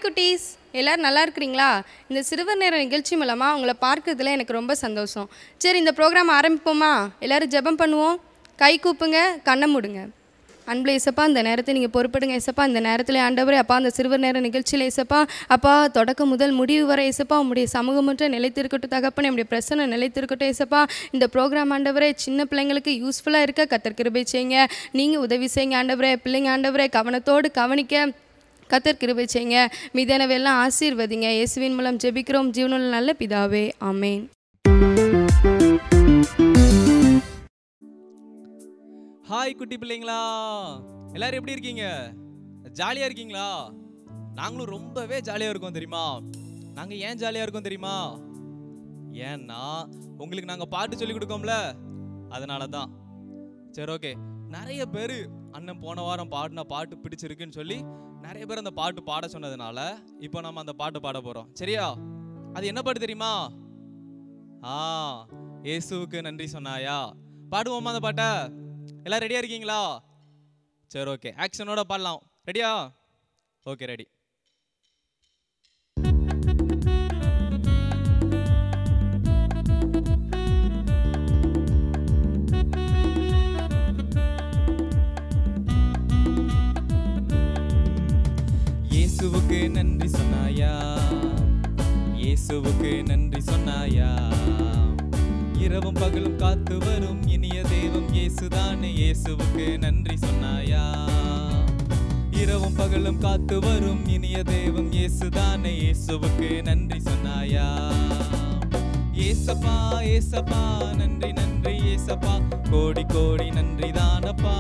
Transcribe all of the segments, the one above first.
குட்டீஸ் எல்லாரும் நல்லா இருக்கிறீங்களா இந்த சிறுவர் நேர நிகழ்ச்சி மூலமாக உங்களை பார்க்கறதுல எனக்கு ரொம்ப சந்தோஷம் சரி இந்த ப்ரோக்ராம் ஆரம்பிப்போமா எல்லாரும் ஜெபம் பண்ணுவோம் கை கூப்புங்க கண்ணை மூடுங்க அன்புல இசப்பா இந்த நேரத்தை நீங்கள் பொறுப்படுங்க இசப்பா இந்த நேரத்தில் ஆண்டவரே அப்பா அந்த சிறுவர் நேர நிகழ்ச்சியில் இசப்பா அப்பா தொடக்கம் முதல் முடிவு வரை இசப்பா உங்களுடைய சமூகமற்ற நிலைத்திருக்கட்டும் தகப்பனே நம்முடைய பிரச்சனை நிலைத்திருக்கட்டும் இசப்பா இந்த ப்ரோக்ராம் ஆண்டவரே சின்ன பிள்ளைங்களுக்கு யூஸ்ஃபுல்லாக இருக்க கத்தர் கிருபை செய்யுங்க நீங்கள் உதவி செய்யுங்க ஆண்டவரே பிள்ளைங்க ஆண்டவரே கவனத்தோடு கவனிக்க கத்தர் கிருபை செய்யுங்க மீதானவையெல்லாம் ஆசீர்வதிங்க இயேசுவின் மூலம் ஜெபிக்கிறோம் ஜீவனுள்ள நல்ல பிதாவே ஆமேன் ஹாய் குட்டி பிள்ளைங்களா எல்லாரும் எப்படி இருக்கீங்க ஜாலியா இருக்கீங்களா நாங்களும் ரொம்பவே ஜாலியா இருக்கோம் தெரியுமா நாங்க ஏன் ஜாலியா இருக்கோம் தெரியுமா ஏன்னா உங்களுக்கு நாங்க பாட்டு சொல்லி கொடுக்கோம்ல அதனால தான் சரி ஓகே நிறைய பேர் அண்ணன் போன வாரம் பாடின பாட்டு பிடிச்சிருக்குன்னு சொல்லி நிறைய பேர் அந்த பாட்டு பாட சொன்னதுனால இப்போ நம்ம அந்த பாட்டு பாட போறோம் சரியா அது என்ன பாட்டு தெரியுமா ஆ இயேசுவுக்கு நன்றி சொன்னாயா பாடுவோமா அந்த பாட்டை எல்லாம் ரெடியா இருக்கீங்களா சரி ஓகே ஆக்ஷனோட பாடலாம் ரெடியா ஓகே ரெடி இயேசுவுக்கு நன்றி சொன்னாயா இயேசுவுக்கு நன்றி சொன்னாயா இரவும் பகலும் காத்து வரும் இனிய தெய்வம் இயேசுதானே இயேசுவுக்கு நன்றி சொன்னாயா இரவும் பகலும் காத்து வரும் இனிய தெய்வம் இயேசுதானே இயேசுவுக்கு நன்றி சொன்னாயா ஏசப்பா ஏசப்பா நன்றி நன்றி ஏசப்பா கோடி கோடி நன்றி தானப்பா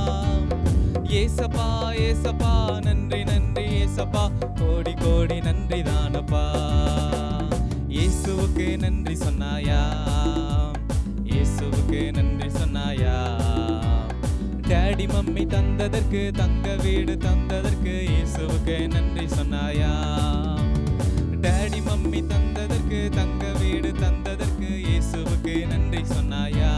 ஏசப்பா ஏசப்பா நன்றி நன்றி ஏசப்பா கோடி கோடி நன்றி தானப்பா இயேசுவுக்கு நன்றி சொன்னாயா இயேசுவுக்கு நன்றி சொன்னாயா டாடி மம்மி தந்ததற்கு தங்க வீடு தந்ததற்கு இயேசுவுக்கு நன்றி சொன்னாயா டாடி மம்மி தந்ததற்கு தங்க வீடு தந்ததற்கு இயேசுவுக்கு நன்றி சொன்னாயா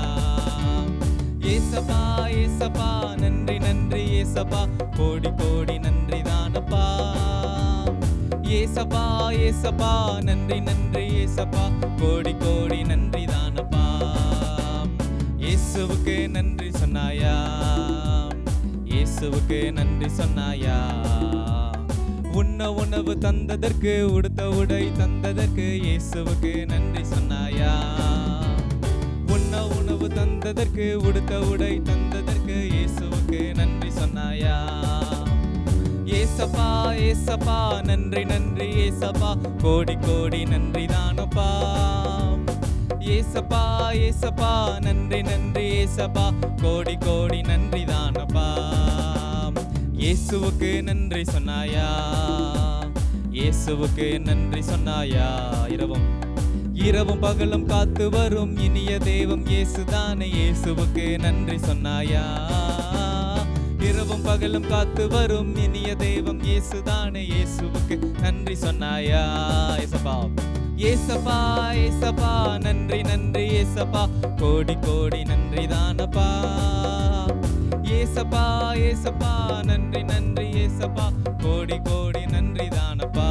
ஏசப்பா ஏசப்பா நன்றி நன்றி ஏசப்பா கோடி கோடி நன்றி தானப்பா ஏசப்பா ஏசப்பா நன்றி நன்றி ஏசப்பா கோடி கோடி நன்றி தானப்பா இயேசுவுக்கு நன்றி சொன்னாயா இயேசுவுக்கு நன்றி சொன்னாயா உண்ண உணவு தந்ததற்கு உடுத்த உடை தந்ததற்கு இயேசுவுக்கு நன்றி சொன்னாயா உண்ண உணவு தந்ததற்கு உடுத்த உடை தந்ததற்கு இயேசுவுக்கு நன்றி சொன்னாயா ஏசப்பா ஏசப்பா நன்றி நன்றி ஏசப்பா கோடி கோடி நன்றி தானப்பா ஏசப்பா ஏசப்பா நன்றி நன்றி ஏசப்பா கோடி கோடி நன்றி தானப்பா இயேசுவுக்கு நன்றி சொன்னாயா இயேசுவுக்கு நன்றி சொன்னாயா இரவும் இரவும் பகலும் காத்து வரும் இனிய தெய்வம் இயேசுதானே இயேசுவுக்கு நன்றி சொன்னாயா இரவும் பகலும் காத்து வரும் இனிய தெய்வம் இயேசுதானே இயேசுவுக்கு நன்றி சொன்னாயா ஏசப்பா ஏசப்பா ஏசப்பா நன்றி நன்றி ஏசப்பா கோடி கோடி நன்றி தானப்பா ஏசப்பா ஏசப்பா நன்றி நன்றி ஏசப்பா கோடி கோடி நன்றி தானப்பா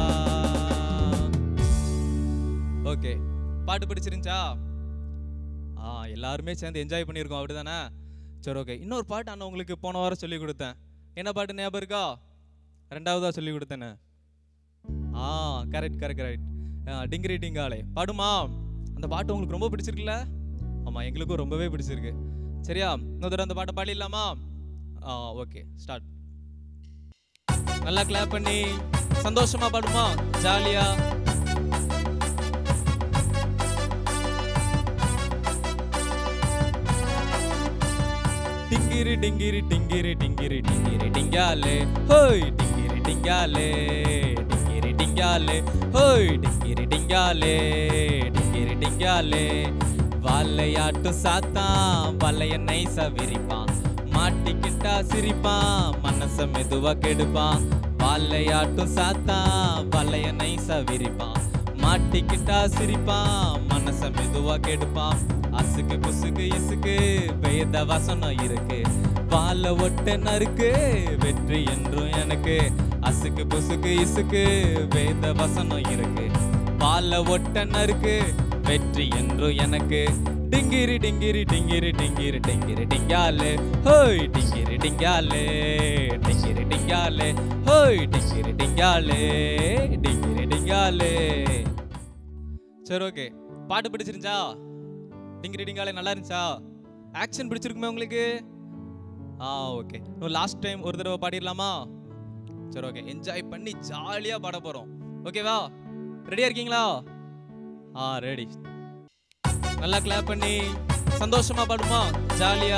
ஓகே பாட்டு பிடிச்சிருந்துச்சா ஆ எல்லாருமே சேர்ந்து என்ஜாய் பண்ணியிருக்கோம் அப்படிதானே சரி ஓகே இன்னொரு பாட்டு அண்ணன் உங்களுக்கு போன வாரம் சொல்லி கொடுத்தேன் என்ன பாட்டு ஞாபகம் இருக்கா ரெண்டாவதா சொல்லி கொடுத்தேனே ஆ கரெக்ட் கரெக்ட் கரெக்ட் டிங்கிரி டிங்காலே பாடுமா அந்த பாட்டு உங்களுக்கு ரொம்ப பிடிச்சிருக்குல்ல ஆமாம் எங்களுக்கும் ரொம்பவே பிடிச்சிருக்கு சரியா இன்னொரு தடவை அந்த பாட்டை பாடிடலாமா ஆ ஓகே ஸ்டார்ட் நல்லா கிளாப் பண்ணி சந்தோஷமா பாடுமா ஜாலியா டிங்கிரி டிங்கிரி டிங்கிரி டிங்கிரி டிங்கிரி டிங்காலே ஹோய் டிங்கிரி டிங்காலே டிங்கிரி டிங்காலே ஹோய் டிங்கிரி டிங்காலே டிங்கிரி டிங்காலே வாழையாட்டும் சாத்தான் வலைய நைசா விரிப்பான் மாட்டிக்கிட்டா சிரிப்பான் மனச மெதுவா கெடுப்பான் வாழையாட்டும் சாத்தான் வலைய நைசா விரிப்பான் மாட்டிக்கிட்டா சிரிப்பான் மனச மெதுவா கெடுப்பான் அசுக்கு புசுக்கு இசுக்கு வேத வசனம் இருக்கு வாழ ஒட்ட நறுக்கு வெற்றி என்றும் எனக்கு அசுக்கு புசுக்கு இசுக்கு வேத வசனம் இருக்கு பால ஒட்ட நறுக்கு வெற்றி என்றும் எனக்கு டிங்கிரி டிங்கிரி டிங்கிரி டிங்கிரி டிங்கிரி டிங்காலே ஹோய் டிங்கிரி டிங்காலே டிங்கிரி டிங்காலே ஹோய் டிங்கிரி டிங்காலே டிங்கிரி டிங்காலே சரி ஓகே பாட்டு பிடிச்சிருந்துச்சா டிங்கிரி டிங்காலே நல்லா இருந்துச்சா ஆக்ஷன் பிடிச்சிருக்குமே உங்களுக்கு ஆ ஓகே இன்னும் லாஸ்ட் டைம் ஒரு தடவை பாடிடலாமா சரி ஓகே என்ஜாய் பண்ணி ஜாலியாக பாட போகிறோம் ஓகேவா ரெடியாக இருக்கீங்களா ஆ ரெடி நல்லா கிளாப் பண்ணி சந்தோஷமா பாடுமா ஜாலியா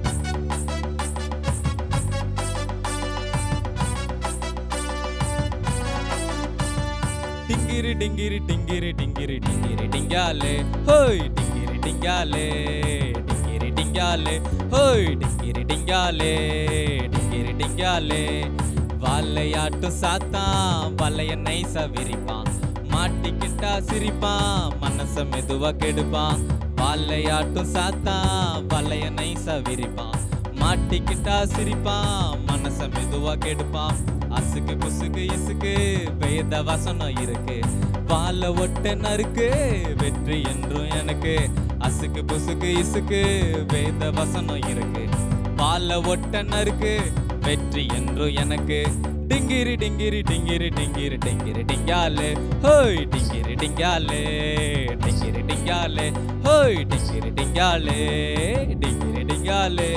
டிங்கிரி டிங்கிரி டிங்கிரி டிங்கிரி டிங்கிரி டிங்காலே ஹோய் டிங்கிரி டிங்காலே டிங்கிரி டிங்காலே ஹோய் டிங்கிரி டிங்காலே டிங்கிரி டிங்காலே வாழையாட்டும் சாத்தான் வலைய நைசா விரிப்பான் மாட்டிக்கிட்டா சிரிப்பான் மனச மெதுவா கெடுப்பான் வாழையாட்டும் சாத்தான் வலைய நைசா விரிப்பான் மாட்டிக்கிட்டா சிரிப்பான் மனச மெதுவா கெடுப்பான் அசுக்கு புசுக்கு இசுக்கு வேத வசனம் இருக்கு வாழ ஒட்ட நறுக்கு வெற்றி என்றும் எனக்கு அசுக்கு புசுக்கு இசுக்கு வேத வசனம் இருக்கு வாழ ஒட்ட நறுக்கு வெற்றி என்றும் எனக்கு டிங்கிரி டிங்கிரி டிங்கிரி டிங்கிரி டிங்கிரி டிங்காலே ஹோய் டிங்கிரி டிங்காலே டிங்கிரி டிங்காலே ஹோய் டிங்கிரி டிங்காலே டிங்கிரி டிங்காலே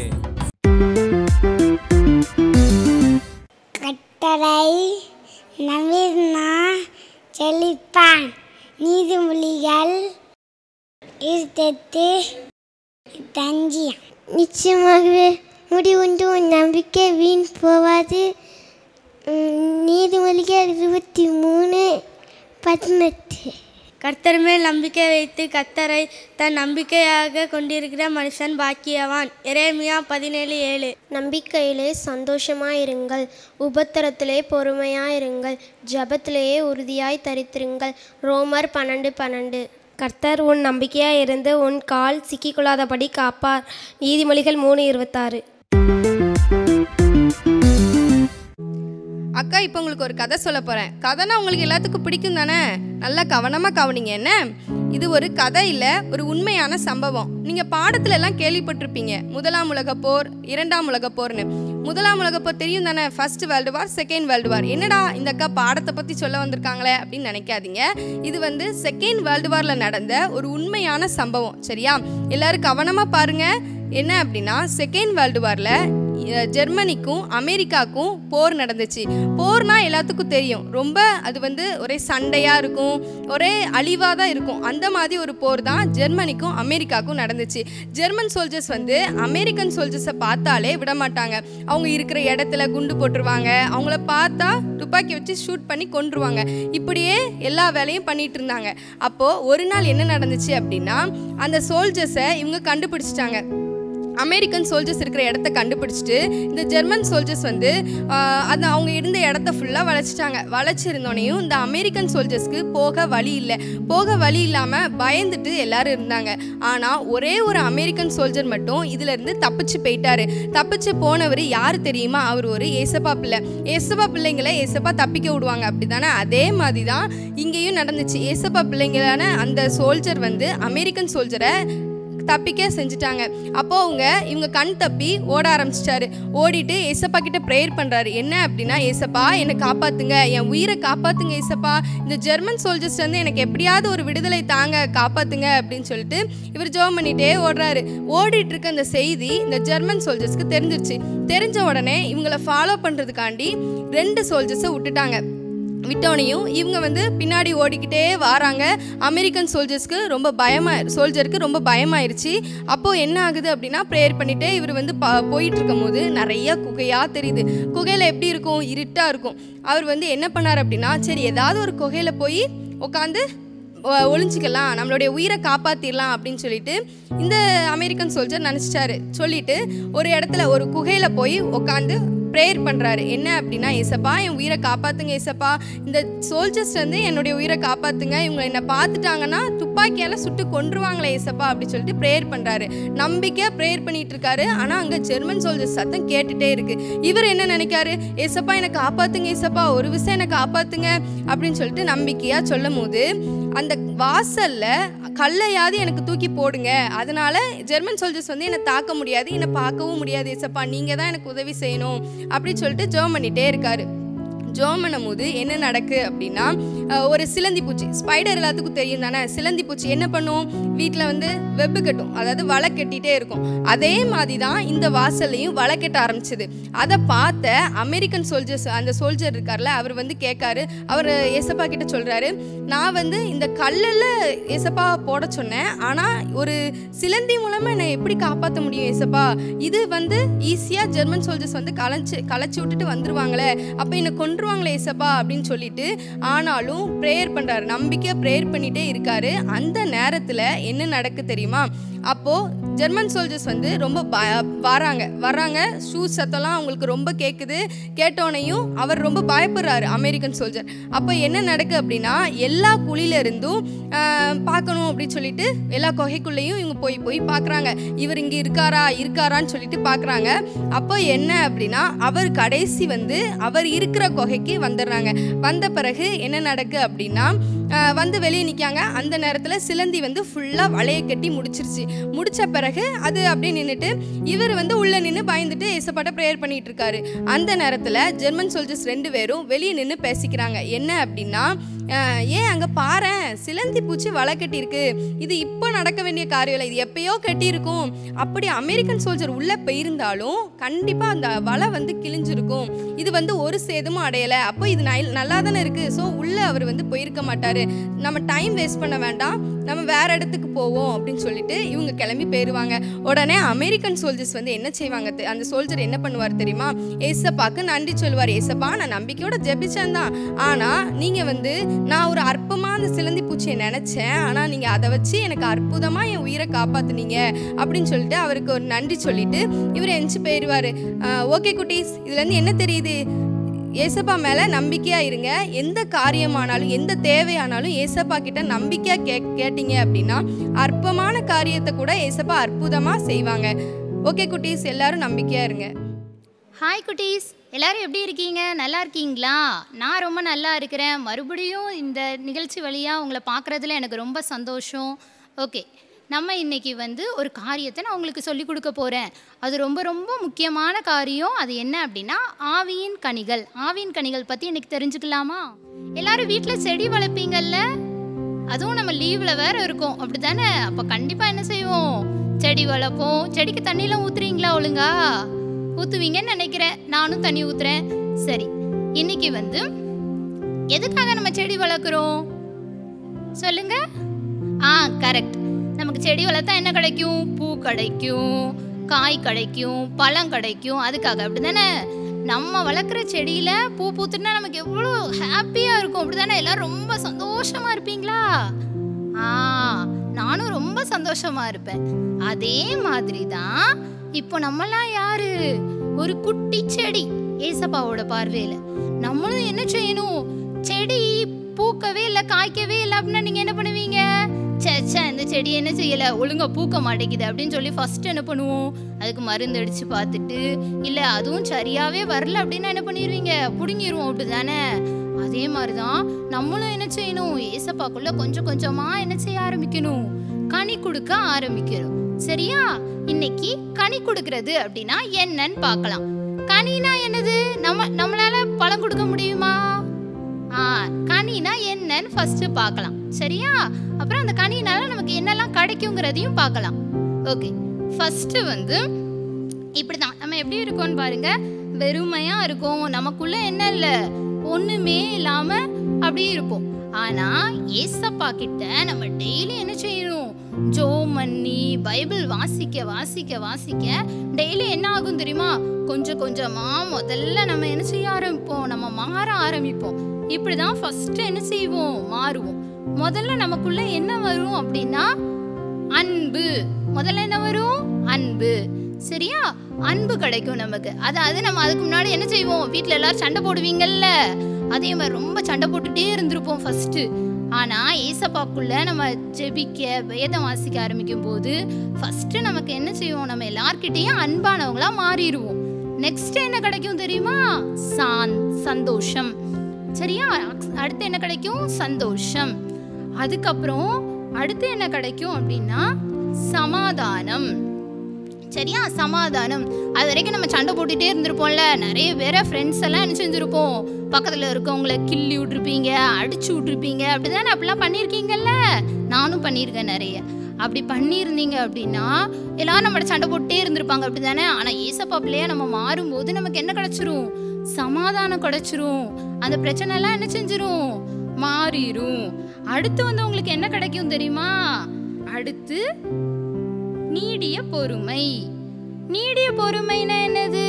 கட்டளை நவீனா செழிப்பான் நீதிமொழிகள் இருபத்தெட்டு தஞ்சி நிச்சயமாகவே முடிவுண்டு உன் நம்பிக்கை வீண் போவாது உம், நீதிமொழிகள் இருபத்தி மூணு பதினெட்டு கர்த்தர் மேல் நம்பிக்கை வைத்து கர்த்தரை தன் நம்பிக்கையாக கொண்டிருக்கிற மனுஷன் பாக்கியவான் எரேமியா பதினேழு ஏழு நம்பிக்கையிலே சந்தோஷமாயிருங்கள் உபத்திரத்திலே பொறுமையாயிருங்கள் ஜெபத்திலேயே உறுதியாய் தரித்திருங்கள் ரோமர் பன்னெண்டு பன்னெண்டு கர்த்தர் உன் நம்பிக்கையாய் இருந்து உன் கால் சிக்கிக்கொள்ளாதபடி காப்பார் நீதிமொழிகள் மூணு இருபத்தாறு அக்கா இப்போ உங்களுக்கு ஒரு கதை சொல்ல போகிறேன் கதைனா உங்களுக்கு எல்லாத்துக்கும் பிடிக்கும் தானே நல்லா கவனமாக கவனிங்க என்ன இது ஒரு கதை இல்லை ஒரு உண்மையான சம்பவம் நீங்கள் பாடத்துல எல்லாம் கேள்விப்பட்டிருப்பீங்க முதலாம் உலகப் போர் இரண்டாம் உலகப் போர்னு முதலாம் உலகப் போர் தெரியும் தானே first world war second world war என்னடா இந்த அக்கா பாடத்தை பற்றி சொல்ல வந்திருக்காங்களே அப்படின்னு நினைக்காதீங்க இது வந்து செகண்ட் வேர்ல்டு வாரில் நடந்த ஒரு உண்மையான சம்பவம் சரியா எல்லாரும் கவனமாக பாருங்க என்ன அப்படின்னா செகண்ட் வேர்ல்டு வாரில் அஹ் ஜெர்மனிக்கும் அமெரிக்காவுக்கும் போர் நடந்துச்சு போர்னா எல்லாத்துக்கும் தெரியும் ரொம்ப அது வந்து ஒரே சண்டையாக இருக்கும் ஒரே அழிவாக தான் இருக்கும் அந்த மாதிரி ஒரு போர் தான் ஜெர்மனிக்கும் அமெரிக்காவுக்கும் நடந்துச்சு ஜெர்மன் சோல்ஜர்ஸ் வந்து அமெரிக்கன் சோல்ஜர்ஸை பார்த்தாலே விட மாட்டாங்க அவங்க இருக்கிற இடத்துல குண்டு போட்டுருவாங்க அவங்கள பார்த்தா துப்பாக்கி வச்சு ஷூட் பண்ணி கொன்றுவாங்க இப்படியே எல்லா வேலையும் பண்ணிட்டு இருந்தாங்க அப்போது ஒரு நாள் என்ன நடந்துச்சு அப்படின்னா அந்த சோல்ஜர்ஸை இவங்க கண்டுபிடிச்சிட்டாங்க அமெரிக்கன் சோல்ஜர்ஸ் இருக்கிற இடத்த கண்டுபிடிச்சிட்டு இந்த ஜெர்மன் சோல்ஜர்ஸ் வந்து ஆஹ், அந்த அவங்க இருந்த இடத்த ஃபுல்லாக வளைச்சிட்டாங்க வளைச்சிருந்தோனையும் இந்த அமெரிக்கன் சோல்ஜர்ஸ்க்கு போக வழி இல்லை போக வழி இல்லாமல் பயந்துட்டு எல்லாரும் இருந்தாங்க ஆனால் ஒரே ஒரு அமெரிக்கன் சோல்ஜர் மட்டும் இதிலிருந்து தப்பிச்சு போயிட்டாரு தப்பிச்சு போனவர் யார் தெரியுமா அவர் ஒரு ஏசப்பா பிள்ளை ஏசப்பா பிள்ளைங்களை ஏசப்பா தப்பிக்க விடுவாங்க அப்படிதானே அதே மாதிரி தான் இங்கேயும் நடந்துச்சு ஏசப்பா பிள்ளைங்களான அந்த சோல்ஜர் வந்து அமெரிக்கன் சோல்ஜரை தப்பிக்க செஞ்சுட்டாங்க அப்போ அவங்க இவங்க கண் தப்பி ஓட ஆரம்பிச்சிட்டாரு ஓடிட்டு ஏசப்பா கிட்ட ப்ரேயர் பண்றாரு என்ன அப்படின்னா ஏசப்பா என்னை காப்பாத்துங்க என் உயிரை காப்பாத்துங்க ஏசப்பா இந்த ஜெர்மன் சோல்ஜர்ஸ் வந்து எனக்கு எப்படியாவது ஒரு விடுதலை தாங்க காப்பாத்துங்க அப்படின்னு சொல்லிட்டு இவர் ஜெபம் பண்ணிட்டே ஓடுறாரு ஓடிட்டு இருக்க அந்த செய்தி இந்த ஜெர்மன் சோல்ஜர்ஸ்க்கு தெரிஞ்சிருச்சு தெரிஞ்ச உடனே இவங்களை ஃபாலோ பண்றதுக்காண்டி ரெண்டு சோல்ஜர்ஸை விட்டுட்டாங்க விட்டோனையும் இவங்க வந்து பின்னாடி ஓடிக்கிட்டே வராங்க அமெரிக்கன் சோல்ஜர்ஸ்க்கு ரொம்ப பயமாக சோல்ஜருக்கு ரொம்ப பயமாயிருச்சு அப்போது என்ன ஆகுது அப்படின்னா ப்ரேயர் பண்ணிட்டே இவர் வந்து ப போயிட்டு இருக்கும்போது நிறைய குகையாக தெரியுது குகையில் எப்படி இருக்கும் இருட்டாக இருக்கும் அவர் வந்து என்ன பண்ணார் அப்படின்னா சரி ஏதாவது ஒரு குகையில் போய் உட்காந்து ஒ- ஒளிஞ்சிக்கலாம் நம்மளுடைய உயிரை காப்பாற்றிடலாம் அப்படின்னு சொல்லிட்டு இந்த அமெரிக்கன் சோல்ஜர் நினச்சிட்டாரு சொல்லிட்டு ஒரு இடத்துல ஒரு குகையில் போய் உட்காந்து ப்ரேயர் பண்ணுறாரு என்ன அப்படின்னா ஏசப்பா என் உயிரை காப்பாற்றுங்க ஏசப்பா இந்த சோல்ஜர்ஸ் வந்து என்னுடைய உயிரை காப்பாற்றுங்க இவங்க என்னை பார்த்துட்டாங்கன்னா துப்பாக்கி துப்பாக்கியால் சுட்டு கொன்றுவாங்களே ஏசப்பா அப்படி சொல்லிட்டு ப்ரேயர் பண்ணுறாரு நம்பிக்கையாக ப்ரேயர் பண்ணிட்டு இருக்காரு ஆனால் அங்கே ஜெர்மன் சோல்ஜர்ஸ் சத்தம் கேட்டுட்டே இருக்கு இவர் என்ன நினைக்காரு ஏசப்பா என்னை காப்பாத்துங்க ஏசப்பா ஒரு விஷயம் என்னை காப்பாத்துங்க அப்படின்னு சொல்லிட்டு நம்பிக்கையாக சொல்லும் போது அந்த வாசல்ல கல்லையாவது எனக்கு தூக்கி போடுங்க அதனால ஜெர்மன் சோல்ஜர்ஸ் வந்து என்னை தாக்க முடியாது என்னை பார்க்கவும் முடியாது ஏசப்பா நீங்கள் தான் எனக்கு உதவி செய்யணும் அப்படின்னு சொல்லிட்டு ஜோம் பண்ணிட்டே இருக்காரு ஜோம் பண்ணும்போது என்ன நடக்கு அப்படின்னா அஹ், ஒரு சிலந்தி பூச்சி ஸ்பைடர் எல்லாத்துக்கும் தெரியும் தானே சிலந்தி பூச்சி என்ன பண்ணும் வீட்டில் வந்து வெப்பு கட்டும் அதாவது வலை கட்டிகிட்டே இருக்கும் அதே மாதிரி தான் இந்த வாசல்லையும் வலை கட்ட ஆரம்பிச்சது அதை பார்த்த அமெரிக்கன் சோல்ஜர்ஸ் அந்த சோல்ஜர் இருக்கார்ல அவர் வந்து கேட்காரு அவர் ஏசப்பா கிட்ட சொல்கிறாரு நான் வந்து இந்த கல்லில் ஏசப்பா போட சொன்னேன் ஆனால் ஒரு சிலந்தி மூலமாக என்னை எப்படி காப்பாற்ற முடியும் ஏசப்பா இது வந்து ஈஸியாக ஜெர்மன் சோல்ஜர்ஸ் வந்து கலைச்சு கலைச்சி விட்டுட்டு வந்துருவாங்களே அப்போ என்னை கொன்றுவாங்களே ஏசப்பா அப்படின்னு சொல்லிட்டு ஆனாலும் ப்ரேயர் பண்ணுறாரு நம்பிக்கையாக ப்ரேயர் பண்ணிகிட்டே இருக்காரு அந்த நேரத்தில் என்ன நடக்கு தெரியுமா அப்போது ஜெர்மன் சோல்ஜர்ஸ் வந்து ரொம்ப ப வராங்க வராங்க ஷூஸ் சத்தம்லாம் அவங்களுக்கு ரொம்ப கேட்குது கேட்டோனையும் அவர் ரொம்ப பயப்படுறாரு அமெரிக்கன் சோல்ஜர் அப்போ என்ன நடக்கு அப்படின்னா எல்லா குழியில இருந்தும் ஆஹ், பார்க்கணும் அப்படின்னு சொல்லிட்டு எல்லா குகைக்குள்ளேயும் இவங்க போய் போய் பார்க்குறாங்க இவர் இங்கே இருக்காரா இருக்காரான்னு சொல்லிட்டு பார்க்குறாங்க அப்போ என்ன அப்படின்னா அவர் கடைசி வந்து அவர் இருக்கிற குகைக்கு வந்துடுறாங்க வந்த பிறகு என்ன நடக்கு அப்படின்னா ஆஹ், வந்து வெளியே நிற்காங்க அந்த நேரத்தில் சிலந்தி வந்து ஃபுல்லாக வலையை கட்டி முடிச்சிருச்சு முடிச்ச பிறகு அது அப்படியே நின்றுட்டு இவர் வந்து உள்ளே நின்று பயந்துட்டு ஏசப்பாட்ட ப்ரேயர் பண்ணிட்டு இருக்காரு அந்த நேரத்தில் ஜெர்மன் சோல்ஜர்ஸ் ரெண்டு பேரும் வெளியே நின்று பேசிக்கிறாங்க என்ன அப்படின்னா ஆஹ், ஏன் அங்கே பாரேன் சிலந்தி பூச்சி வலை கட்டியிருக்கு இது இப்போ நடக்க வேண்டிய காரியம் இல்லை இது எப்பயோ கட்டியிருக்கும் அப்படி அமெரிக்கன் சோல்ஜர் உள்ளே போயிருந்தாலும் கண்டிப்பாக அந்த வலை வந்து கிழிஞ்சிருக்கும் இது வந்து ஒரு சேதமும் அடையலை அப்போ இது நல் நல்லா தானே இருக்குது ஸோ உள்ளே அவர் வந்து போயிருக்க மாட்டார் நம்ம டைம் வேஸ்ட் பண்ண வேண்டாம் நம்ம வேற இடத்துக்கு போவோம் அப்படின்னு சொல்லிட்டு இவங்க கிளம்பி போயிடுவாங்க உடனே அமெரிக்கன் சோல்ஜர்ஸ் வந்து என்ன செய்வாங்க தெ- அந்த சோல்ஜர் என்ன பண்ணுவார் தெரியுமா ஏசப்பாக்கு நன்றி சொல்லுவார் ஏசப்பா நான் நம்பிக்கையோட ஜெபிச்சேன் தான் ஆனால் நீங்கள் வந்து நான் ஒரு அற்பமான அந்த சிலந்தி பூச்சியை நினச்சேன் ஆனால் நீங்கள் அதை வச்சு எனக்கு அற்புதமாக என் உயிரை காப்பாத்துனீங்க அப்படின்னு சொல்லிட்டு அவருக்கு ஒரு நன்றி சொல்லிட்டு இவர் எந்திச்சு போயிடுவார் ஓகே குட்டீஸ் இதுலேருந்து என்ன தெரியுது ஏசப்பா மேலே நம்பிக்கையாக இருங்க எந்த காரியமானாலும் எந்த தேவையானாலும் ஏசப்பா கிட்ட நம்பிக்கையாக கே கேட்டீங்க அப்படின்னா அற்பமான காரியத்தை கூட ஏசப்பா அற்புதமாக செய்வாங்க ஓகே குட்டீஸ் எல்லாரும் நம்பிக்கையாக இருங்க ஹாய் குட்டீஸ் எல்லாரும் எப்படி இருக்கீங்க நல்லா இருக்கீங்களா நான் ரொம்ப நல்லா இருக்கிறேன் மறுபடியும் இந்த நிகழ்ச்சி வழியாக உங்களை பார்க்குறதுல எனக்கு ரொம்ப சந்தோஷம் ஓகே நம்ம இன்னைக்கு வந்து ஒரு காரியத்தை நான் உங்களுக்கு சொல்லி கொடுக்க போகிறேன் அது ரொம்ப ரொம்ப முக்கியமான காரியம் அது என்ன அப்படின்னா ஆவியின் கனிகள் ஆவியின் கனிகள் பற்றி இன்னைக்கு தெரிஞ்சுக்கலாமா எல்லாரும் வீட்டில் செடி வளர்ப்பீங்கல்ல அதுவும் நம்ம லீவில் வேற இருக்கோம் அப்படி தானே அப்போ கண்டிப்பாக என்ன செய்வோம் செடி வளர்ப்போம் செடிக்கு தண்ணியெலாம் ஊற்றுறீங்களா ஒழுங்கா ஊற்றுவீங்கன்னு நினைக்கிறேன் நானும் தண்ணி ஊற்றுறேன் சரி இன்னைக்கு வந்து எதுக்காக நம்ம செடி வளர்க்குறோம் சொல்லுங்க ஆ கரெக்ட் நமக்கு செடி வளர்த்தா என்ன கிடைக்கும் பூ கிடைக்கும் காய் கிடைக்கும் பழம் கிடைக்கும் அதுக்காக அப்படி தானே நம்ம வளர்க்குற செடியில பூ பூத்துனா நமக்கு எவ்வளோ ஹாப்பியாக இருக்கும் அப்படி தானே எல்லாரும் ரொம்ப சந்தோஷமா இருப்பீங்களா ஆ நானும் ரொம்ப சந்தோஷமா இருப்பேன் அதே மாதிரி தான் இப்போ நம்மலாம் யாரு ஒரு குட்டி செடி ஏசப்பாவோட பார்வையில நம்மளும் என்ன செய்யணும் செடி பூக்கவே இல்லை காய்க்கவே இல்லை அப்படின்னா நீங்க என்ன பண்ணுவீங்க ச்சே ச்சே இந்த செடி என்ன செய்யல ஒழுங்கா பூக்க மாட்டேங்குது அப்படின்னு சொல்லி ஃபர்ஸ்ட் என்ன பண்ணுவோம் அதுக்கு மருந்து அடிச்சு பார்த்துட்டு இல்ல அதுவும் சரியாவே வரல அப்படின்னா என்ன பண்ணிடுவீங்க புடுங்கிடுவோம் அப்படி தானே அதே மாதிரி தான் நம்மளும் என்ன செய்யணும் ஏசப்பாக்குள்ள கொஞ்சம் கொஞ்சமா என்ன செய்ய ஆரம்பிக்கணும் கனி கொடுக்க ஆரம்பிக்கணும் சரியா இன்னைக்கு கனி கொடுக்கறது அப்படின்னா என்னன்னு பார்க்கலாம் கனினா என்னது நம்ம நம்மளால பழம் கொடுக்க முடியுமா ஆ கனினா என்னன்னு ஃபர்ஸ்ட் பார்க்கலாம் சரியா அப்புறம் அந்த கனினால நமக்கு என்னெல்லாம் கிடைக்குங்கிறதையும் பார்க்கலாம் ஓகே ஃபர்ஸ்ட் வந்து இப்படி தான் நம்ம எப்படி இருக்கோம்னு பாருங்க வெறுமையா இருக்கும் நமக்குள்ள என்ன இல்லை ஒண்ணுமே இல்லாம அப்படியே இருப்போம் ஆனா ஏசப்பா கிட்ட நம்ம டெய்லி என்ன செய்யணும் ஜோ பண்ணி பைபிள் வாசிக்க வாசிக்க வாசிக்க டெய்லி என்ன ஆகும் தெரியுமா கொஞ்சம் கொஞ்சமா முதல்ல நம்ம என்ன செய்ய ஆரம்பிப்போம் நம்ம மாற ஆரம்பிப்போம் இப்படிதான் ஃபர்ஸ்ட் என்ன செய்வோம் மாறுவோம் முதல்ல நமக்குள்ள என்ன வரும் அப்படின்னா அன்பு முதல்ல என்ன வரும் அன்பு சரியா அன்பு கிடைக்கும் நமக்கு அதாவது நம்ம அதுக்கு முன்னாடி என்ன செய்வோம் வீட்டில் எல்லாரும் சண்டை போடுவீங்கல்ல அதே மாதிரி ரொம்ப சண்டை போட்டுட்டே இருந்திருப்போம் ஃபர்ஸ்ட் ஆனா ஏசப்பாக்குள்ள நம்ம ஜெபிக்க வேதம் வாசிக்க ஆரம்பிக்கும் போது ஃபர்ஸ்ட் நமக்கு என்ன செய்வோம் நம்ம எல்லார்கிட்டயும் அன்பானவங்களா மாறிடுவோம் நெக்ஸ்ட் என்ன கிடைக்கும் தெரியுமா சாந் சந்தோஷம் சரியா அடுத்து என்ன கிடைக்கும் சந்தோஷம் அதுக்கப்புறம் அடுத்து என்ன கிடைக்கும் அப்படின்னா சமாதானம் சரியா சமாதானம் அது வரைக்கும் நம்ம சண்டை போட்டுட்டே இருந்திருப்போம்ல நிறைய பேரை ஃப்ரெண்ட்ஸ் எல்லாம் என்ன செஞ்சிருப்போம் பக்கத்தில் இருக்கவங்கள கிள்ளி விட்ருப்பீங்க அடிச்சு விட்ருப்பீங்க அப்படிதானே அப்படிலாம் பண்ணியிருக்கீங்கல்ல நானும் பண்ணியிருக்கேன் நிறைய அப்படி பண்ணியிருந்தீங்க அப்படின்னா எல்லாரும் நம்மளோட சண்டை போட்டே இருந்திருப்பாங்க அப்படிதானே ஆனால் ஏசப்பா பிள்ளையா நம்ம மாறும்போது நமக்கு என்ன கிடைச்சிரும் சமாதானம் கிடைச்சிரும் அந்த பிரச்சனை எல்லாம் என்ன செஞ்சிரும் மாறிடும் அடுத்து வந்து உங்களுக்கு என்ன கிடைக்கும் தெரியுமா அடுத்து நீடிய பொறுமை நீடிய பொறுமைனா என்னது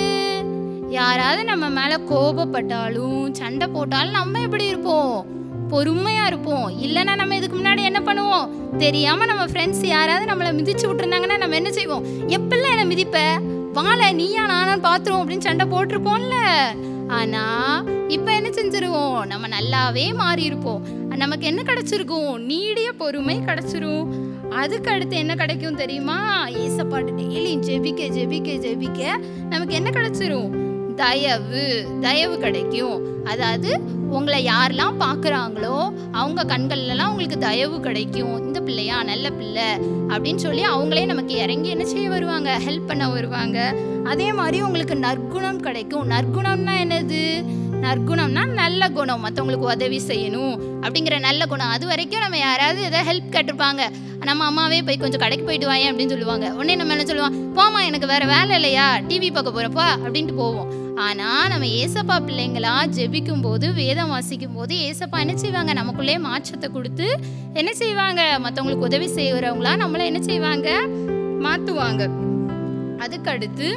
யாராவது நம்ம மேல கோபப்பட்டாலும் சண்டை போட்டாலும் நம்ம எப்படி இருப்போம் பொறுமையா இருப்போம் இல்லைன்னா நம்ம இதுக்கு முன்னாடி என்ன பண்ணுவோம் தெரியாம நம்ம ஃப்ரெண்ட்ஸ் யாராவது நம்மளை மிதிச்சு விட்டுருந்தாங்கன்னா நம்ம என்ன செய்வோம் எப்பெல்லாம் என்ன மிதிப்ப வாழ நீயா நானான்னு பாத்துருவோம் அப்படின்னு சண்டை போட்டிருப்போம்ல ஆனா இப்ப என்ன செஞ்சிருவோம் நம்ம நல்லாவே மாறி இருப்போம் நமக்கு என்ன கிடைச்சிருக்கும் நீடிய பொறுமை கிடைச்சிரும் அதுக்கு அடுத்து என்ன கிடைக்கும் தெரியுமா ஏசப்பாட்டு டெய்லி ஜெபிக்க ஜெபிக்க ஜெபிக்க நமக்கு என்ன கிடைச்சிரும் தயவு தயவு கிடைக்கும் அதாவது உங்களை யாரெல்லாம் பார்க்குறாங்களோ அவங்க கண்கள்லாம் உங்களுக்கு தயவு கிடைக்கும் இந்த பிள்ளையா நல்ல பிள்ளை அப்படின்னு சொல்லி அவங்களே நமக்கு இறங்கி என்ன செய்ய வருவாங்க ஹெல்ப் பண்ண வருவாங்க அதே மாதிரி உங்களுக்கு நற்குணம் கிடைக்கும் நற்குணம்னா என்னது நற்குணம்னா நல்ல குணம் மற்றவங்களுக்கு உதவி செய்யணும் அப்படிங்கிற நல்ல குணம் அது வரைக்கும் நம்ம யாராவது எதாவது ஹெல்ப் கேட்டிருப்பாங்க நம்ம அம்மாவே போய் கொஞ்சம் கடைக்கு போயிட்டு வாயேன் அப்படின்னு சொல்லுவாங்க உடனே நம்ம என்ன சொல்லுவோம் போமா எனக்கு வேற வேலை இல்லையா டிவி பார்க்க போறப்பா அப்படின்ட்டு போவோம் ஆனா நம்ம ஏசப்பா பிள்ளைங்களா ஜெபிக்கும் போது வேதம் வாசிக்கும் போது ஏசப்பா என்ன செய்வாங்க நமக்குள்ளே மாற்றத்தை கொடுத்து என்ன செய்வாங்க மற்றவங்களுக்கு உதவி செய்கிறவங்களா நம்மள என்ன செய்வாங்க மாத்துவாங்க அதுக்கடுத்து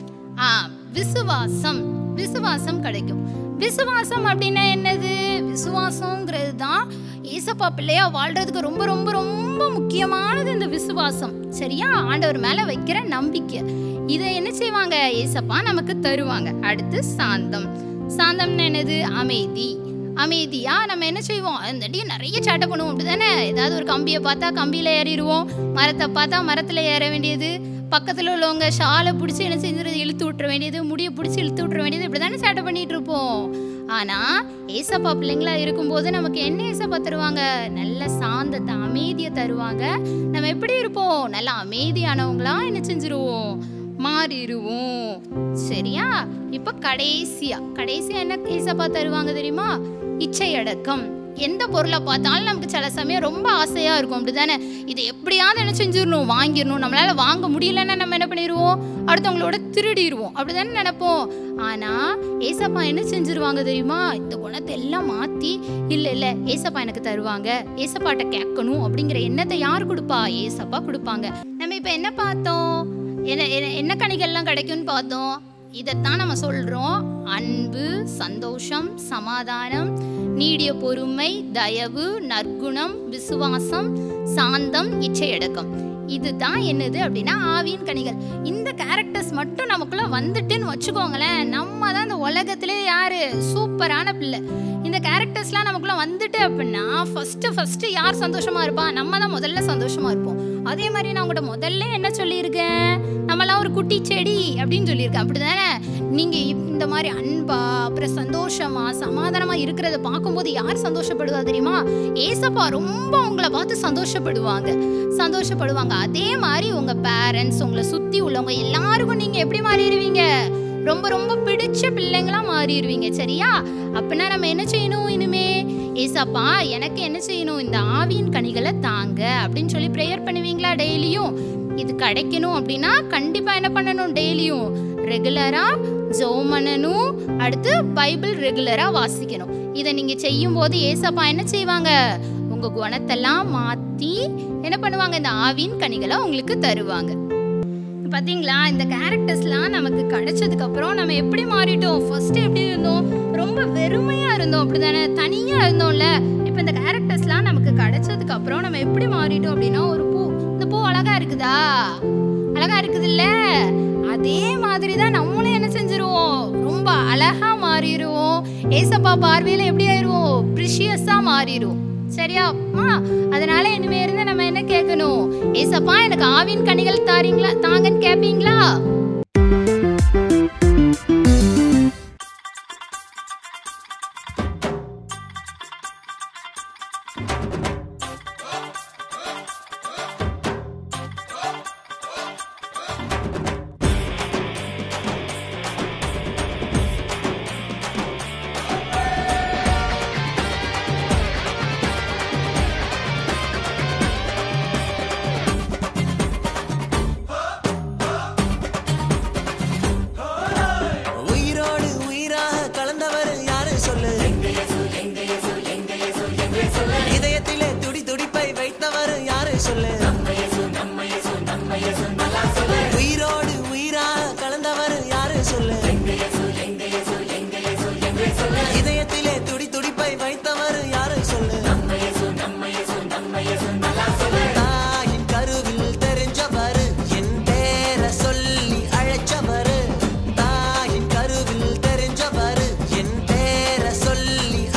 ஆ விசுவாசம் விசுவாசம் கிடைக்கும் விசுவாசம் அப்படின்னா என்னது விசுவாசங்கிறது தான் ஏசப்பா பிள்ளையா வாழ்றதுக்கு ரொம்ப ரொம்ப ரொம்ப முக்கியமானது இந்த விசுவாசம் சரியா ஆண்டவர் மேல வைக்கிற நம்பிக்கை இதை என்ன செய்வாங்க ஏசப்பா நமக்கு தருவாங்க அடுத்து சாந்தம் சாந்தம்னு என்னது அமைதி அமைதியா நம்ம என்ன செய்வோம் அந்த நிறைய சேட்டை பண்ணுவோம் அப்படிதானே ஏதாவது ஒரு கம்பியை பார்த்தா கம்பியில ஏறிடுவோம் மரத்தை பார்த்தா மரத்துல ஏற வேண்டியது பக்கத்துல உள்ளவங்க ஷாலை பிடிச்சி என்ன செஞ்சுறது இழுத்து விட்டுற வேண்டியது முடியை பிடிச்சி இழுத்து விட்டுற வேண்டியது இப்படி தானே சேட்டை பண்ணிட்டு இருப்போம் ஆனா ஏசப்பா பிள்ளைங்களா இருக்கும்போது நமக்கு என்ன ஏசப்பா தருவாங்க நல்ல சாந்தத்தை அமைதியை தருவாங்க நம்ம எப்படி இருப்போம் நல்ல அமைதியானவங்களா என்ன செஞ்சிருவோம் மாறிடுவோம் சரியா இப்ப கடைசியா கடைசியா என்ன ஏசப்பா தருவாங்க தெரியுமா இச்சை அடக்கம் எந்த பொருளை பார்த்தாலும் நமக்கு சில சமயம் ரொம்ப ஆசையா இருக்கும் அப்படிதானே இதை எப்படியாவது என்ன செஞ்சிடணும் வாங்கிடணும் நம்மளால வாங்க முடியலன்னா நம்ம என்ன பண்ணிடுவோம் அடுத்தவங்களோட திருடிடுவோம் அப்படிதானே நினைப்போம் ஆனா ஏசப்பா என்ன செஞ்சிருவாங்க தெரியுமா இந்த குணத்தை எல்லாம் மாத்தி இல்ல இல்ல ஏசப்பா எனக்கு தருவாங்க ஏசப்பாட்ட கேட்கணும் அப்படிங்கிற எண்ணத்தை யார் கொடுப்பா ஏசப்பா கொடுப்பாங்க நம்ம இப்ப என்ன பார்த்தோம் என்ன என்ன- என்ன கனிகள்லாம் கிடைக்கும்னு பார்த்தோம் இதைத்தான் நம்ம சொல்றோம் அன்பு சந்தோஷம் சமாதானம் நீடிய பொறுமை தயவு நற்குணம் விசுவாசம் சாந்தம் இச்சையடக்கம் இதுதான் என்னது அப்படின்னா ஆவியின் கனிகள் இந்த கேரக்டர்ஸ் மட்டும் நமக்குள்ள வந்துட்டுன்னு வச்சுக்கோங்களேன் நம்ம தான் இந்த உலகத்திலே யாரு சூப்பரான பிள்ளை இந்த கேரக்டர்ஸ்லாம் நமக்குள்ள வந்துட்டு அப்படின்னா ஃபர்ஸ்ட் ஃபர்ஸ்ட் யார் சந்தோஷமா இருப்பா நம்ம தான் முதல்ல சந்தோஷமா இருப்போம் அதே மாதிரி நான் உங்கள்கிட்ட முதல்ல என்ன சொல்லியிருக்கேன் நம்மலாம் ஒரு குட்டி செடி அப்படின்னு சொல்லியிருக்கேன் அப்படிதானே நீங்க இப்- இந்த மாதிரி அன்பா அப்புறம் சந்தோஷமா சமாதானமா இருக்கிறத பார்க்கும்போது யார் சந்தோஷப்படுவா தெரியுமா ஏசப்பா ரொம்ப உங்களை பார்த்து சந்தோஷப்படுவாங்க சந்தோஷப்படுவாங்க அதே மாதிரி உங்க பேரண்ட்ஸ் உங்களை சுத்தி உள்ளவங்க எல்லாருக்கும் நீங்க எப்படி மாறிடுவீங்க ரொம்ப ரொம்ப பிடிச்ச பிள்ளைங்களா மாறிடுவீங்க சரியா அப்படின்னா நம்ம என்ன செய்யணும் இனிமே ஏசப்பா எனக்கு என்ன செய்யணும் இந்த ஆவியின் கனிகளை தாங்க அப்படின்னு சொல்லி ப்ரேயர் பண்ணுவீங்களா டெய்லியும் இது கிடைக்கணும் அப்படின்னா கண்டிப்பா என்ன பண்ணணும் டெய்லியும் ரெகுலரா ஜெபம் பண்ணணும் அடுத்து பைபிள் ரெகுலரா வாசிக்கணும் இதை நீங்க செய்யும் போது ஏசப்பா என்ன செய்வாங்க உங்க குணத்தெல்லாம் மாத்தி என்ன பண்ணுவாங்க இந்த ஆவியின் கனிகளை உங்களுக்கு தருவாங்க பாத்தீங்களா இந்த கேரக்டர்ஸ்லாம் நமக்கு கிடைச்சதுக்கு அப்புறம் நம்ம எப்படி மாறிட்டோம் ஃபர்ஸ்ட் எப்படி இருந்தோம் ரொம்ப வெறுமையா இருந்தோம் அப்படிதானே தனியா இருந்தோம்ல இப்போ இந்த கேரக்டர்ஸ்லாம் நமக்கு கிடைச்சதுக்கு அப்புறம் நம்ம எப்படி மாறிட்டோம் அப்படின்னா ஒரு பூ இந்த பூ அழகா இருக்குதா அழகா இருக்குதுல்ல அதே மாதிரி தான் நம்மளும் என்ன செஞ்சிருவோம் ரொம்ப அழகா மாறிடுவோம் ஏசப்பா பார்வையில எப்படி ஆயிருவோம் ப்ரிஷியஸா மாறிடுவோம் சரியா அம்மா அதனால இனிமே இருந்து நம்ம என்ன கேட்கணும் ஏசப்பா எனக்கு ஆவின் கனிகள் தாரீங்களா தாங்கன்னு கேட்பீங்களா உயிரோடு உயிராக கலந்தவர் யாரு சொல்லு இதயத்திலே துடி துடிப்பை வைத்தவர் யாரு சொல்லு உயிரோடு உயிராக கலந்தவர் யாரு சொல்லு இதயத்திலே துடி துடிப்பை வைத்தவர் யாரு சொல்லு தாயின் கருவில் தெரிஞ்சவர் என் பேர சொல்லி அழைச்சவர் தாயின் கருவில் தெரிஞ்சவர் என் பேர சொல்லி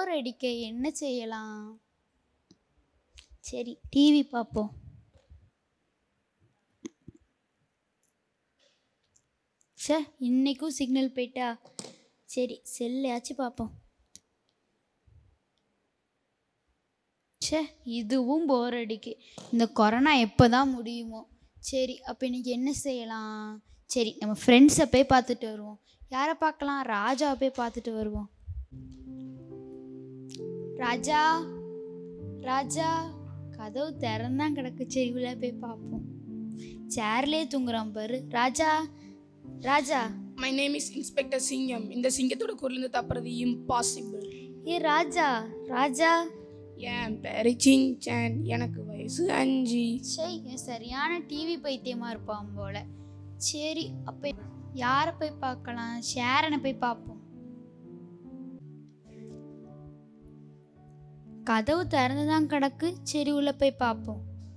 போர் அடிக்க என்ன செய்யலாம் சரி டிவி பார்ப்போம் சே இன்னைக்கும் சிக்னல் போயிட்டா சரி செல்லையாச்சும் பார்ப்போம் ச்சே இதுவும் போர் அடிக்கு இந்த கொரோனா எப்போ தான் முடியுமோ சரி அப்போ இன்னைக்கு என்ன செய்யலாம் சரி நம்ம ஃப்ரெண்ட்ஸை போய் பார்த்துட்டு வருவோம் யாரை பார்க்கலாம் ராஜாவை போய் பார்த்துட்டு வருவோம் ராஜா ராஜா கதவு திறந்தான் கிடக்கு சரி உள்ள போய் பார்ப்போம் சேர்லேயே தூங்குறான் பாரு Raja Raja my name is inspector Singam இந்த சிங்கத்தோட குரலிருந்து தப்புறது இம்பாசிபிள் ஏ ராஜா ராஜா என் பேரு சின்சான் எனக்கு வயசு அஞ்சு சே இவன் சரியான டிவி பைத்தியமா இருப்பான் போல சரி அப்போ யாரை போய் பார்க்கலாம் ஷேரனை போய் பார்ப்போம் கதவு திறந்து தான் கிடக்கு சரி உள்ள போய் பார்ப்போம்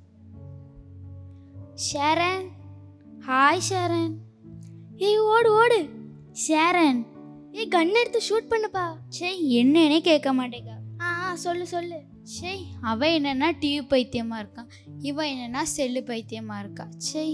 ஷேரன் ஹாய் ஷேரன் ஏய் ஓடு ஓடு ஷேரன் ஏய் கன் எடுத்து ஷூட் பண்ணுப்பா சே என்னன்னே கேட்க மாட்டேங்க ஆ ஆ சொல்லு சொல்லு சே அவன் என்னன்னா டிவி பைத்தியமா இருக்கான் இவன் என்னன்னா செல்லு பைத்தியமா இருக்கா சே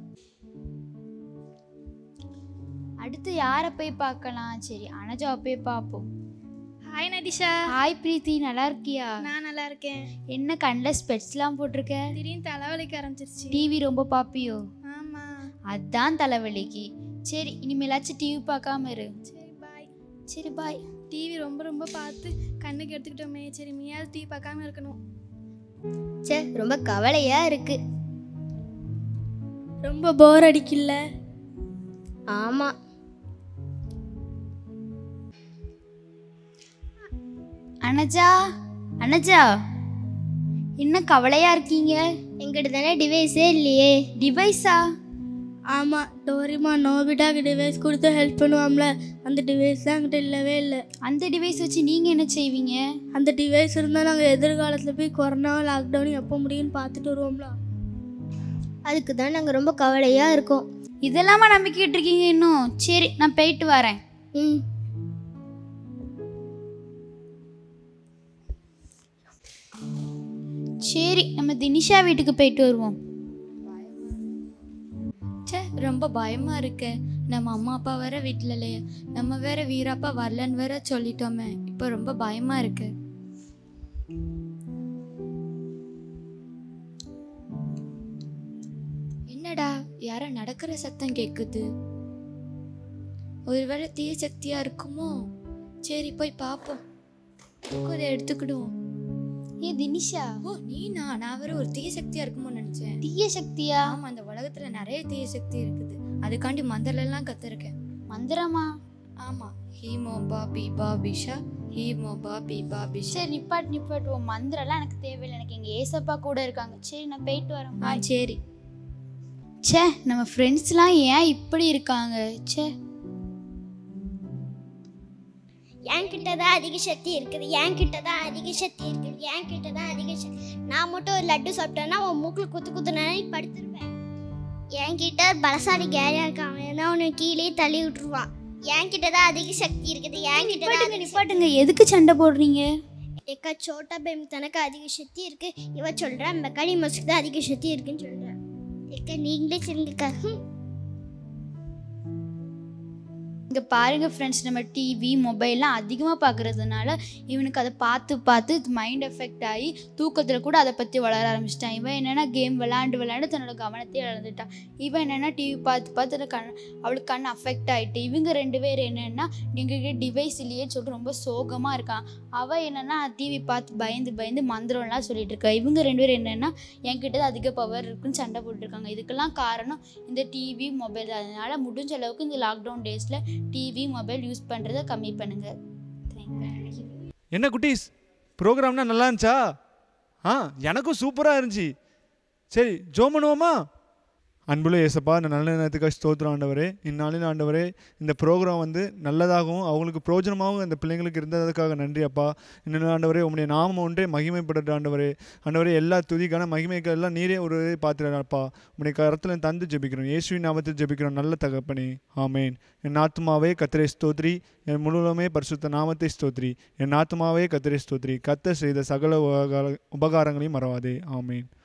அடுத்து யாரை போய் பார்க்கலாம் சரி அனஜாவை போய் பார்ப்போம் ஹாய் நடிஷா ஹாய் பிரீத்தி நல்லா இருக்கியா நான் நல்லா இருக்கேன் என்ன கண்ணில் ஸ்பெட்ஸ்லாம் போட்டிருக்க திடீர்னு தலைவலிக்க ஆரம்பிச்சிருச்சு டிவி ரொம்ப பாப்பியோ ஆமா அதான் தலைவலிக்கு சரி இனிமேலாச்சும் டிவி பார்க்காம இரு சரி பாய் சரி பாய் டிவி ரொம்ப ரொம்ப பார்த்து கண்ணுக்கு எடுத்துக்கிட்டோமே சரி நீயாவது டிவி பார்க்காம இருக்கணும் சே ரொம்ப கவலையா இருக்கு ரொம்ப போர் அடிக்கல ஆமா அனஜா அனஜா என்ன கவலையா இருக்கீங்க எங்கிட்ட தானே டிவைஸே இல்லையே டிவைஸா ஆமாம் டோரிமா நோபிட்டாக்கு டிவைஸ் கொடுத்து ஹெல்ப் பண்ணுவாம்ல அந்த டிவைஸ் தான் என்கிட்ட இல்லவே இல்லை அந்த டிவைஸ் வச்சு நீங்கள் என்ன செய்வீங்க அந்த டிவைஸ் இருந்தால் நாங்கள் எதிர்காலத்தில் போய் கொரோனா லாக்டவுன் எப்போ முடியும்னு பார்த்துட்டு வருவோம்ல அதுக்கு தான் நாங்கள் ரொம்ப கவலையாக இருக்கோம் இதெல்லாமா நம்பிக்கிட்டு இருக்கீங்க இன்னும் சரி நான் போயிட்டு வரேன் ம் சரி நம்ம தினிஷா வீட்டுக்கு போயிட்டு வருவோம் ச்சே ரொம்ப பயமா இருக்கு நம்ம அம்மா அப்பா வேற வீட்டில் இல்லையே நம்ம வேற வீராப்பா வரலன்னு வேற சொல்லிட்டோமே இப்போ ரொம்ப பயமா இருக்கு என்னடா யாரோ நடக்கிற சத்தம் கேட்குது ஒருவேளை தீய சக்தியா இருக்குமோ சரி போய் பார்ப்போம் அதை எடுத்துக்கிடுவோம் ஏ தினிஷா ஓ நீனா நான் வேற ஒரு தீய சக்தியா இருக்குமோ நினைச்சேன் தீய சக்தியா ஆமா அந்த உலகத்துல நிறைய தீய சக்தி இருக்குது அதுக்காண்டி மந்திரம் எல்லாம் கத்துருக்கேன் மந்திரமா ஆமா ஹீமோ பாபி பாபிஷா ஹீமோ பாபி பாபிஷா சரி நிப்பாட் நிப்பாட் உன் மந்திரம்லாம் எனக்கு தேவையில்லை எனக்கு எங்க ஏசப்பா கூட இருக்காங்க சரி நான் போயிட்டு வரேன் ஆ சரி ச்சே நம்ம ஃப்ரெண்ட்ஸ்லாம் ஏன் இப்படி இருக்காங்க ச்சே என்கிட்ட தான் அதிக சக்தி இருக்குது என்கிட்ட தான் அதிக சக்தி இருக்குது என்கிட்ட தான் அதிக சக்தி நான் மட்டும் ஒரு லட்டு சாப்பிட்டேன்னா உன் மூக்கில் குத்து குத்துனா நீ படுத்துருவேன் என்கிட்ட பலசாலி கேரியா இருக்கான் அவன் என்ன உன்னை கீழே தள்ளி விட்டுருவான் என்கிட்ட தான் அதிக சக்தி இருக்குது என்கிட்ட தான் நிப்பாட்டுங்க அதிக சக்தி- நிப்பாட்டுங்க எதுக்கு சண்டை போடுறீங்க ஏக்கா சோட்டா பேம் தனக்கு அதிக சக்தி இருக்கு இவ சொல்றா மெக்கானி மஸ்க்கு தான் அதிக சக்தி இருக்குன்னு சொல்றா ஏக்கா நீங்களே சொல்லுங்கக்கா ஹம். இங்கே பாருங்கள் ஃப்ரெண்ட்ஸ் நம்ம டிவி மொபைல்லாம் அதிகமாக பார்க்குறதுனால இவனுக்கு அதை பார்த்து பார்த்து மைண்ட் எஃபெக்ட் ஆகி தூக்கத்தில் கூட அதை பற்றி வளர ஆரம்பிச்சிட்டான் இவன் என்னென்னா கேம் விளாண்டு விளாண்டு தன்னோட கவனத்தையே இழந்துட்டான் இவன் என்னென்னா டிவி பார்த்து பார்த்து அந்த கண் அவளுக்கு கண் அஃபெக்ட் ஆகிட்டு இவங்க ரெண்டு பேர் என்னென்னா எங்ககிட்ட டிவைஸ் இல்லையே சொல்லிட்டு ரொம்ப சோகமாக இருக்கான் அவள் என்னென்னா டிவி பார்த்து பயந்து பயந்து மந்திரம்லாம் சொல்லிட்டு இருக்கா இவங்க ரெண்டு பேர் என்னென்னா என்கிட்ட தான் அதிக பவர் இருக்குன்னு சண்டை போட்டுருக்காங்க இதுக்கெல்லாம் காரணம் இந்த டிவி மொபைல் தான் அதனால் முடிஞ்ச அளவுக்கு இந்த லாக்டவுன் டேஸில் டிவி மொபைல் யூஸ் பண்ணுறதை கம்மி பண்ணுங்கள் தேங்க்யூ என்ன குட்டீஸ் ப்ரோக்ராம்னா நல்லா இருந்துச்சா ஆ எனக்கும் சூப்பராக இருந்துச்சு சரி ஜோ பண்ணுவோமா அன்புள்ள ஏசப்பா இந்த நல்ல நேரத்துக்காக ஸ்தோத்திரம் ஆண்டவரே இந்நாளில் ஆண்டவரே இந்த ப்ரோக்ராம் வந்து நல்லதாகவும் அவங்களுக்கு பிரயோஜனமாகவும் இந்த பிள்ளைங்களுக்கு இருந்ததுக்காக நன்றி அப்பா இன்னும் ஆண்டவரே உங்களுடைய நாமம் ஒன்றே மகிமைப்படட்டும் ஆண்டவரே ஆண்டவரே எல்லா துதிக்கான மகிமைக்கு எல்லாம் நீரே ஒரு பாத்திரப்பா உங்களுடைய கரத்தில் தந்து ஜெபிக்கிறோம் இயேசுவின் நாமத்தில் ஜெபிக்கிறோம் நல்ல தகப்பனே ஆமேன் என் ஆத்மாவே கத்திரை ஸ்தோத்ரி என் முழுவதுமே பரிசுத்த நாமத்தை ஸ்தோத்ரி என் ஆத்மாவே கத்திரை ஸ்தோத்ரி கத்த செய்த சகல உபகார உபகாரங்களையும் மறவாதே ஆமேன்